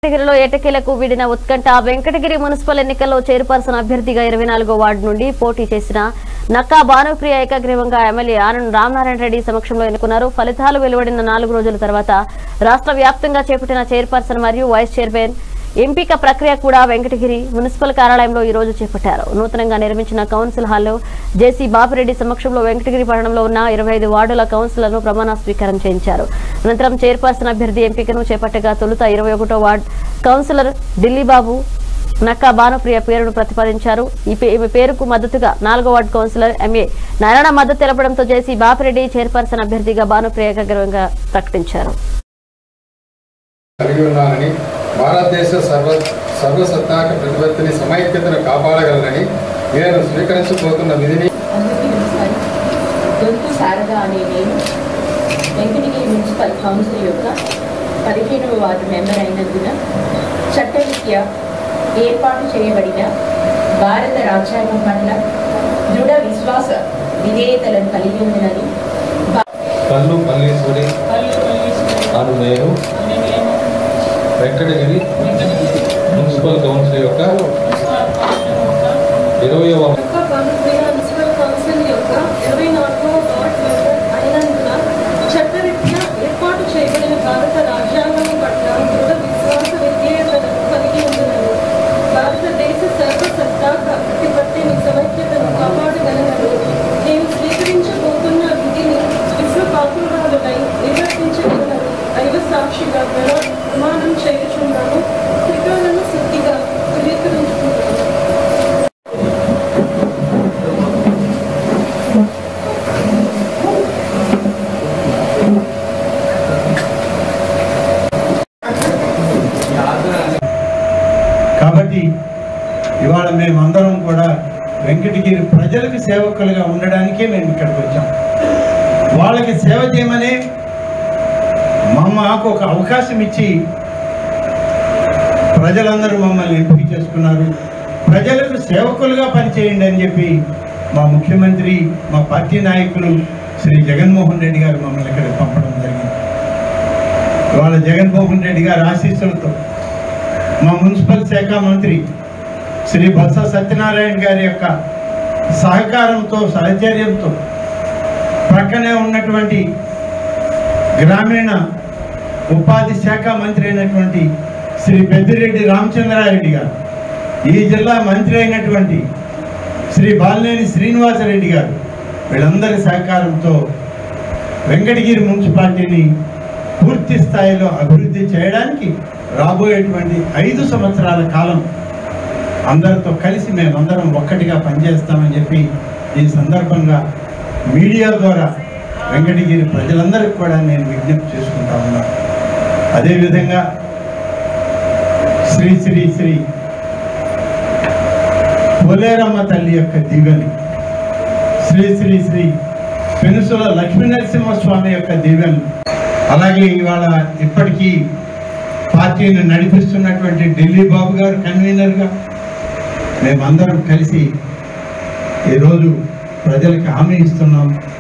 వెంకటగిరిలో ఎటకేలకు వీడిన ఉత్కంఠ వెంకటగిరి మున్సిపల్ ఎన్నికల్లో చైర్పర్సన్ అభ్యర్థిగా ఇరవై నాలుగో వార్డు నుండి పోటీ చేసిన నక్కా భానుప్రియ ఏకగ్రీవంగా ఎమ్మెల్యే ఆనంద్ రామనారాయణ రెడ్డి సమక్షంలో ఎన్నుకున్నారు ఫలితాలు వెలువడిన నాలుగు రోజుల తర్వాత రాష్ట్ర వ్యాప్తంగా చేపట్టిన చైర్పర్సన్ మరియు వైస్ చైర్మన్ ఎంపిక ప్రక్రియ కూడా వెంకటగిరి మున్సిపల్ కార్యాలయంలో ఈ రోజు చేపట్టారు నూతనంగా నిర్మించిన కౌన్సిల్ హాల్లో జేసీ బాపిరెడ్డి సమక్షంలో వెంకటగిరి పట్టణంలో ఉన్న ఇరవై ఐదు వార్డుల కౌన్సిలర్ను ప్రమాణ స్వీకారం చేయించారు అనంతరం చైర్పర్సన్ అభ్యర్థి ఎంపికను చేపట్టగా తొలుత ఇరవై ఒకటో వార్డు కౌన్సిలర్ ఢిల్లీబాబు నక్కా భానుప్రియ పేరును ప్రతిపాదించారు ఈ పే- ఈమె పేరుకు మద్దతుగా నాలుగో వార్డు కౌన్సిలర్ ఎంఏ నారాయణ మద్దతు తెలపడంతో జేసీ బాపిరెడ్డి చైర్పర్సన్ అభ్యర్థిగా భానుప్రియ ఏకగ్రీవంగా ప్రకటించారు కలిగి ఉన్నానని భారతదేశ సర్వ సర్వసత్తాక ప్రతిపత్తిని సమైక్యతను కాపాడగలనని నేను స్వీకరించబోతున్న విధిని అందరికీ నమస్కారం దొంతు శారద అనే నేను వెంకటగిరి మున్సిపల్ కౌన్సిల్ యొక్క పదిహేనవ వార్డు మెంబర్ అయినందున చట్టరీత్యా ఏర్పాటు చేయబడిన భారత రాజ్యాంగం పట్ల దృఢ విశ్వాస విధేయతలను కలిగి ఉన్నదని భా- కల్లు మల్లీశ్వరి అను నేను వెంకటగిరి మున్సిపల్ కౌన్సిల్ యొక్క ఇరవయవ యొక్క భారతీయ మున్సిపల్ కౌన్సిల్ యొక్క ఇరవై నాలుగవ వార్డ్ మెంబర్ అయినందున చట్టరీత్యా ఏర్పాటు చేయబడిన భారత రాజ్యాంగం పట్ల దృఢ విశ్వాస విధేయతను కలిగి ఉందని భారతదేశ సర్వసత్తాక ప్రతిపత్తిని సమైక్యతను కాపాడగలనని నేను స్వీకరించబోతున్న విధిని విశ్వపాత్రురాలుపై నిర్వర్తించగలనని దైవ సాక్షిగా ప్రమా- ప్రమాణం చేయుచున్నాను త్రికాలను శుద్ధిగా ధృవీకరించుకుంటున్నాను కాబట్టి ఇవాళ మేమందరం కూడా వెంకటగిరి ప్రజలకు సేవకులుగా ఉండడానికే మేము ఇక్కడికి వచ్చాం వాళ్ళకి సేవ చేయమని మా మాకు ఒక అవకాశం ఇచ్చి ప్రజలందరూ మమ్మల్ని ఎంపిక చేసుకున్నారు ప్రజలకు సేవకులుగా పనిచేయండి అని చెప్పి మా ముఖ్యమంత్రి మా పార్టీ నాయకులు శ్రీ జగన్మోహన్ రెడ్డి గారు మమ్మల్ని ఇక్కడికి పంపడం జరిగింది ఇవాళ జగన్మోహన్ రెడ్డి గారి ఆశీస్సులతో మా మున్సిపల్ శాఖ మంత్రి శ్రీ బొత్స సత్యనారాయణ గారి యొక్క సహకారంతో సహచర్యంతో ప్రక్కనే ఉన్నటువంటి గ్రామీణ ఉపాధి శాఖ మంత్రి అయినటువంటి శ్రీ పెద్దిరెడ్డి రామచంద్రారెడ్డి గారు ఈ జిల్లా మంత్రి అయినటువంటి శ్రీ బాలినేని శ్రీనివాసరెడ్డి గారు వీళ్ళందరి సహకారంతో వెంకటగిరి మున్సిపాలిటీని పూర్తి స్థాయిలో అభివృద్ధి చేయడానికి రాబోయేటువంటి ఐదు సంవత్సరాల కాలం అందరితో కలిసి మేమందరం ఒక్కటిగా పనిచేస్తామని చెప్పి ఈ సందర్భంగా మీడియా ద్వారా వెంకటగిరి ప్రజలందరికీ కూడా నేను విజ్ఞప్తి చేసుకుంటా ఉన్నాను అదేవిధంగా శ్రీ శ్రీ శ్రీ పోలేరమ్మ తల్లి యొక్క దీవెని శ్రీ శ్రీ శ్రీ పెనుసుల లక్ష్మీ నరసింహస్వామి యొక్క దీవెనలు అలాగే ఇవాళ ఇప్పటికీ పార్టీని నడిపిస్తున్నటువంటి ఢిల్లీ బాబు గారు కన్వీనర్గా మేమందరం కలిసి ఈరోజు ప్రజలకు హామీ ఇస్తున్నాం